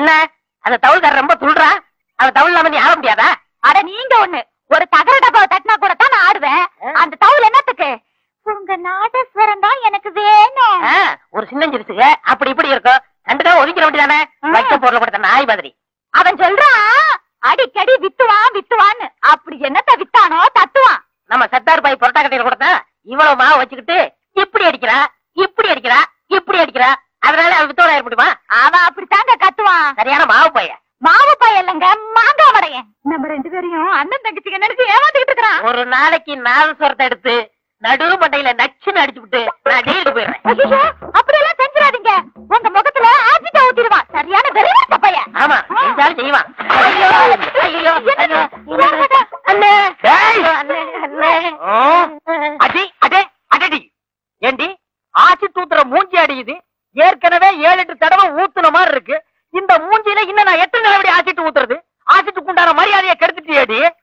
என்ன அந்த தவுள்காரர் ரொம்ப துள்றா அந்த தவுள் இல்லாம நீ ஆட முடியாதா அட நீங்க ஒண்ணு ஒரு தகர டப்பாவை தட்டினா கூட தான் நான் ஆடுவேன் அந்த தவுல் என்னத்துக்கு உங்க நாதஸ்வரம் தான் எனக்கு வேணும் ஆ, ஒரு சின்ன சிறுசுக அப்படி இப்படி இருக்கும் கண்டுதான் ஒதுக்கிற வேண்டியதானே ம். வைக்க பொருள் கொடுத்த நாய் மாதிரி அவன் சொல்றான் அடிக்கடி வித்துவான் வித்துவான்னு அப்படி என்னத்த வித்தானோ தத்துவான் நம்ம சத்தார் பாய் புரட்டா கட்டையில கொடுத்தா இவ்வளவு மாவு வச்சுக்கிட்டு இப்படி அடிக்கிறா இப்படி அடிக்கிறா இப்படி அடிக்கிறா அதனால அவன் வித்தோட ஏற்படுமா அவன் அப்படித்தாங்க கத்துவான் சரியான மாவு பைய மாவு பையன் இல்லைங்க மாங்காய் மடையன் நம்ம ரெண்டு பேரையும் அண்ணன் தங்கச்சிங்க நினைச்சு ஏமாத்திட்டு இருக்கிறான் ஒரு நாளைக்கு நாதஸ்வரத்தை எடுத்து நடு மண்டையில நச்சுன்னு அடிச்சு விட்டு நான் ஜெயிலுக்கு போயிடுறேன் ஐயோ அப்படியெல்லாம் செஞ்சிடாதீங்க உங்க முகத்துல ஆசிட்ட ஊத்திடுவான் சரியான வெறியாட்ட பையன் ஆமா செஞ்சாலும் செய்வான் ஐயோ, ஐயோ என்னது? ஐயோ, என்னது? அண்ணே டேய்! அண்ணே அண்ணே அடி அடே அடடி ஏண்டி ஆசி தூத்துற மூஞ்சி அடியுது ஏற்கனவே ஏழு எட்டு தடவை ஊத்துன மாதிரி இருக்கு இந்த மூஞ்சியில இன்னும் நான் எத்தனை நிலவடி ஆசிட்டு ஊத்துறது ஆசிட்டுக்கு உண்டான மரியாதையை கெடுத்துட்டியேடி